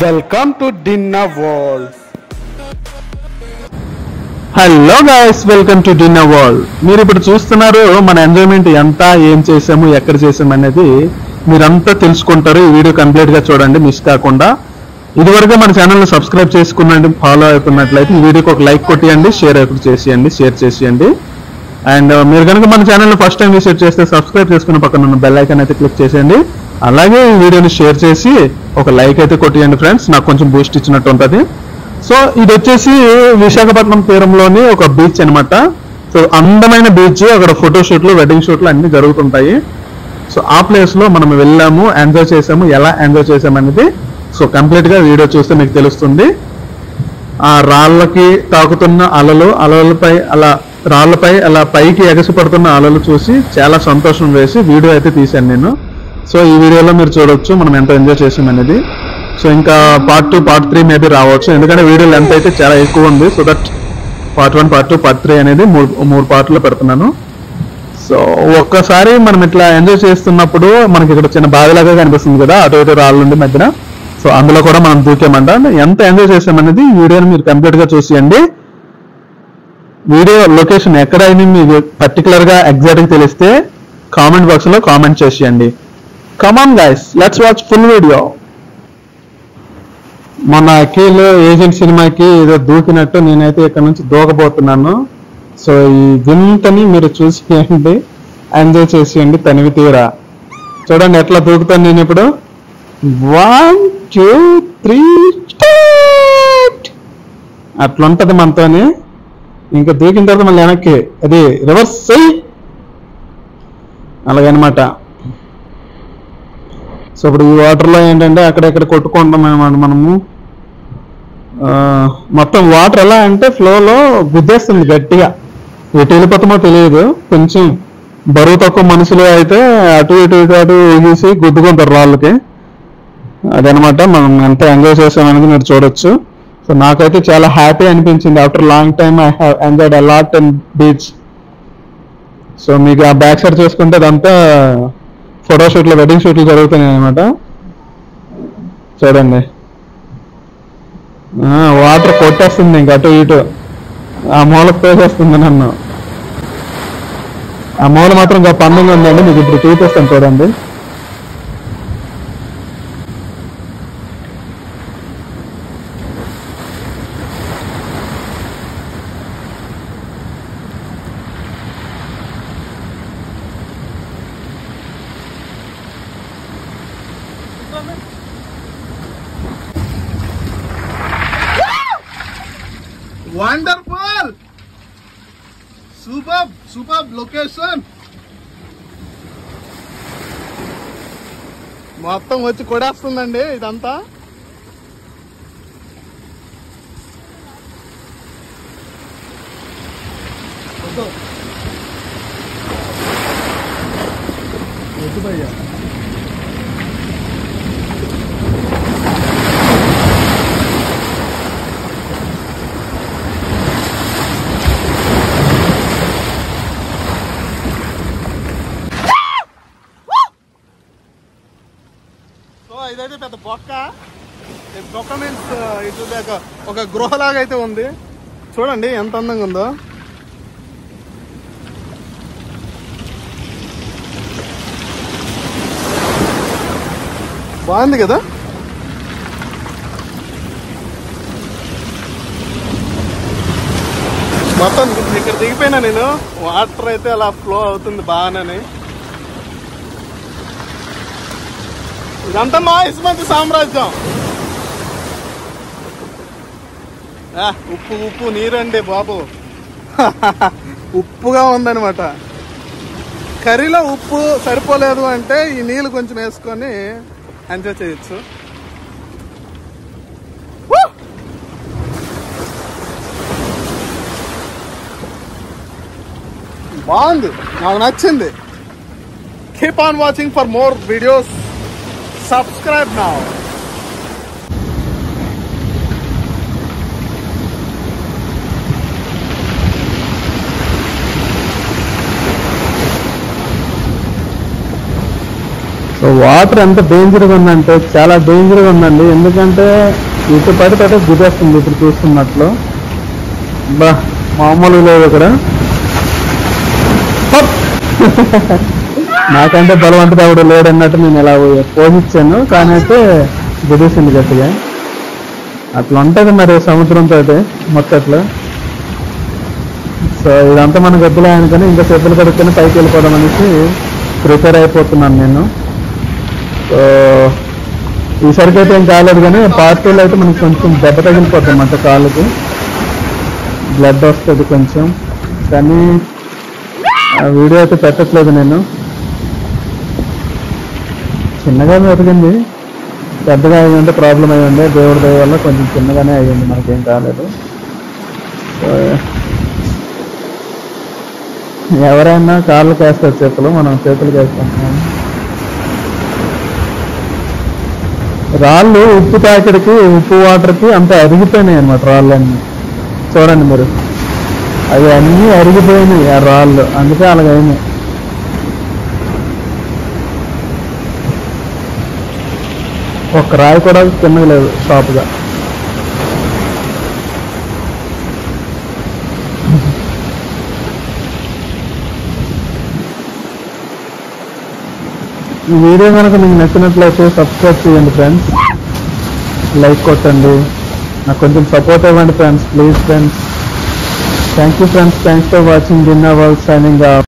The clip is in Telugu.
Welcome to dinner world hello guys welcome to dinner world మీరు ఇప్పుడు చూస్తున్నారు మన ఎంజాయ్మెంట్ ఎంత ఏం చేసాము ఎక్కడ చేసాము అనేది మీరంతా తెలుసుకుంటారు ఈ వీడియో కంప్లీట్ గా చూడండి మిస్ కాకుండా ఇదివరకు మన ఛానల్ ని సబ్స్క్రైబ్ చేసుకున్నట్టు ఫాలో అవుతున్నట్లయితే ఈ వీడియోకి ఒక లైక్ కొట్టియండి షేర్ ఒకటి చేసేయండి షేర్ చేసేయండి అండ్ మీరు కనుక మన ఛానల్ ఫస్ట్ టైం విజిట్ చేస్తే సబ్స్క్రైబ్ చేసుకున్న పక్కన ఉన్న బెల్ ఐకాన్ అయితే క్లిక్ చేసేయండి అలాగే ఈ వీడియోని షేర్ చేసి ఒక లైక్ అయితే కొట్టియండి ఫ్రెండ్స్ నాకు కొంచెం బూస్ట్ ఇచ్చినట్టు ఉంటుంది సో ఇది వచ్చేసి విశాఖపట్నం తీరంలోని ఒక బీచ్ అన్నమాట సో అందమైన బీచ్ అక్కడ ఫోటో షూట్లు వెడ్డింగ్ షూట్లు అన్ని జరుగుతుంటాయి సో ఆ ప్లేస్ లో మనం వెళ్ళాము ఎంజాయ్ చేసాము ఎలా ఎంజాయ్ చేసాము అనేది సో కంప్లీట్ గా వీడియో చూస్తే మీకు తెలుస్తుంది ఆ రాళ్ళకి తాకుతున్న అలలు అలలపై అలా రాళ్ళపై అలా పైకి ఎగసిపడుతున్న అలలు చూసి చాలా సంతోషం వేసి వీడియో అయితే తీశాను నేను సో ఈ వీడియోలో మీరు చూడొచ్చు మనం ఎంత ఎంజాయ్ చేసాం అనేది సో ఇంకా part two part three maybe రావచ్చు ఎందుకంటే వీడియో లెంత్ అయితే చాలా ఎక్కువ ఉంది so that part one part two part three అనేది మూడు మూడు పార్ట్లో పెడుతున్నాను సో ఒక్కసారి మనం ఇట్లా ఎంజాయ్ చేస్తున్నప్పుడు మనకి ఇక్కడ చిన్న బావిలాగా కనిపిస్తుంది కదా అటు ఇటు రాళ్ళుండి మధ్యన సో అందులో కూడా మనం దూకామంట ఎంత ఎంజాయ్ చేసామనేది ఈ వీడియోని మీరు కంప్లీట్ గా చూసేయండి వీడియో లొకేషన్ ఎక్కడైనా మీకు పర్టికులర్ గా ఎగ్జాక్ట్ గా తెలిస్తే కామెంట్ బాక్స్ లో కామెంట్ చేసేయండి come on guys let's watch full video మన అఖిల్ ఏజెంట్ సినిమాకి ఏదో దూకినట్టు నేనైతే ఇక్కడ నుంచి దూకబోతున్నాను సో ఈ వింతని మీరు చూసేయండి ఎంజాయ్ చేసేయండి తనివి తీరా చూడండి ఎట్లా దూకుతాను నేను ఇప్పుడు వన్ టూ త్రీ స్టార్ట్ అట్లా ఉంటది మనతోని ఇంకా దూకిన తర్వాత మళ్ళీ వెనక్కి అది రివర్స్ అయ్యి అలాగనమాట సో ఇప్పుడు ఈ వాటర్లో ఏంటంటే అక్కడెక్కడ కొట్టుకుంటాం అనమాట మనము ఆ, మొత్తం వాటర్ ఎలా అంటే ఫ్లోలో గుద్దేస్తుంది గట్టిగా ఎటు వెళ్ళిపోతామో తెలియదు కొంచెం బరువు తక్కువ మనుషులు అయితే అటు ఇటు ఇటు అటు ఊగేసి గుద్దుకుంటారు రాళ్ళకి అదనమాట మనం ఎంత ఎంజాయ్ చేసామనేది మీరు చూడొచ్చు సో నాకైతే చాలా హ్యాపీ అనిపించింది after long time I have enjoyed a lot and beach so మీకు ఆ బ్యాక్ సైడ్ చూసుకుంటే అదంతా ఫోటో షూట్లు వెడ్డింగ్ షూట్లు జరుగుతున్నాయి అనమాట చూడండి వాటర్ కొట్టేస్తుంది ఇంక అటు ఇటు ఆ మూలకు తోసేస్తుంది నన్ను ఆ మూల మాత్రం ఇంకా పండుగ ఉందండి మీకు ఇప్పుడు చూపిస్తాను చూడండి వండర్ఫుల్ సూపర్ సూపర్ లొకేషన్ మొత్తం వచ్చి కొడేస్తుందండి ఇదంతా వద్దు. వద్దు భయ్యా సో ఇదైతే పెద్ద బొక్క ఈ బొక్క మీన్స్ ఇది ఒక ఒక గృహలాగా అయితే ఉంది చూడండి ఎంత అందంగా ఉందో బాగుంది కదా మొత్తం ఇక్కడ దిగిపోయినా నేను వాటర్ అయితే అలా ఫ్లో అవుతుంది బాగానే ఇదంతా మా ఇస్మంతి సామ్రాజ్యం ఆ, ఉప్పు ఉప్పు నీరండి బాబు ఉప్పుగా ఉందన్నమాట కర్రీలో ఉప్పు సరిపోలేదు అంటే ఈ నీళ్ళు కొంచెం వేసుకొని ఎంజాయ్ చేయొచ్చు Woo! బాగుంది నాకు నచ్చింది keep on watching for more videos subscribe now. Water ఎంత డేంజర్గా ఉందంటే చాలా డేంజర్గా ఉందండి ఎందుకంటే ఇటు పడితే అటు గుదేస్తుంది ఇప్పుడు చూస్తున్నట్లు బా మామూలు లేదు ఇక్కడ హప్! నాకంటే బలవంతుడు ఎవడు లేడన్నట్టు నేను ఇలా పోజిచ్చాను కానీ అయితే గుదేసింది గట్టిగా అట్లా ఉంటది మరి సముద్రంతో మొత్తట్లో సో ఇదంతా మన గబ్బులే అనుకుని ఇంకా చెప్పులు కడుక్కొని పైకి వెళ్ళిపోదాం అనేసి ప్రిపేర్ అయిపోతున్నాను నేను సో ఈసారికి అయితే ఏం కాలేదు కానీ పార్ట్ టూలో అయితే మనకి కొంచెం దెబ్బ తగిలిపోతుంది అన్నమాట కాళ్ళకి బ్లడ్ వస్తుంది కొంచెం కానీ ఆ వీడియో అయితే పెట్టట్లేదు నేను చిన్నగా బతికింది పెద్దగా అయ్యింటే ప్రాబ్లం అయ్యి ఉండే దేవుడి దయ వల్ల కొంచెం చిన్నగానే అయ్యింది మనకేం కాలేదు సో, ఎవరైనా కాళ్ళకి వేస్తారు చేతులు మనం చేతులకు వేస్తాం రాళ్ళు ఉప్పు తాకిడికి ఉప్పు వాటర్కి అంత అరిగిపోయినాయి అన్నమాట రాళ్ళన్నీ చూడండి మీరు అవి అన్నీ అరిగిపోయినాయి ఆ రాళ్ళు అందుకే అలాగైనాయి ఒక్క రాయి కూడా కిందకి లేదు షాప్గా ఈ వీడియో కనుక మీకు నచ్చినట్లయితే సబ్స్క్రైబ్ చేయండి ఫ్రెండ్స్ లైక్ కొట్టండి నాకు కొంచెం సపోర్ట్ ఇవ్వండి friends please friends thank you friends thanks for watching dinner world signing